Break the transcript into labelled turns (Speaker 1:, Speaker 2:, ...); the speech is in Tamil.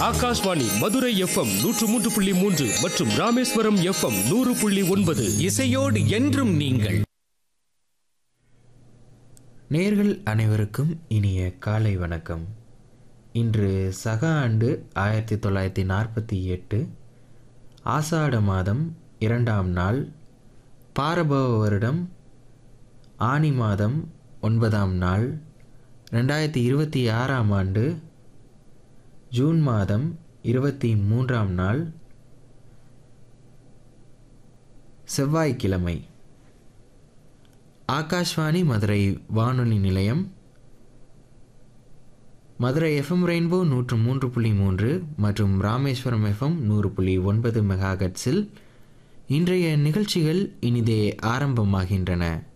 Speaker 1: ஆகாஷ்வாணி மதுரை எஃப்எம் நூற்று மூன்று புள்ளி மூன்று மற்றும் ராமேஸ்வரம் எஃப்எம் நூறு புள்ளி ஒன்பது
Speaker 2: இசையோடு என்றும் நீங்கள்
Speaker 3: நேர்கள் அனைவருக்கும் இனிய காலை வணக்கம் இன்று சக ஆண்டு ஆயிரத்தி தொள்ளாயிரத்தி நாற்பத்தி எட்டு ஆசாட மாதம் இரண்டாம் நாள் பாரபவ வருடம் ஆனி மாதம் ஒன்பதாம் நாள் ரெண்டாயிரத்தி இருபத்தி ஆறாம் ஆண்டு ஜூன் மாதம் இருபத்தி மூன்றாம் நாள் செவ்வாய்க்கிழமை ஆகாஷ்வாணி மதுரை வானொலி நிலையம் மதுரை எஃப்எம் ரெயின்போ நூற்று மூன்று புள்ளி மூன்று மற்றும் ராமேஸ்வரம் எஃப்எம் நூறு புள்ளி ஒன்பது மெகாகட்ஸில் இன்றைய நிகழ்ச்சிகள் இனிதே ஆரம்பமாகின்றன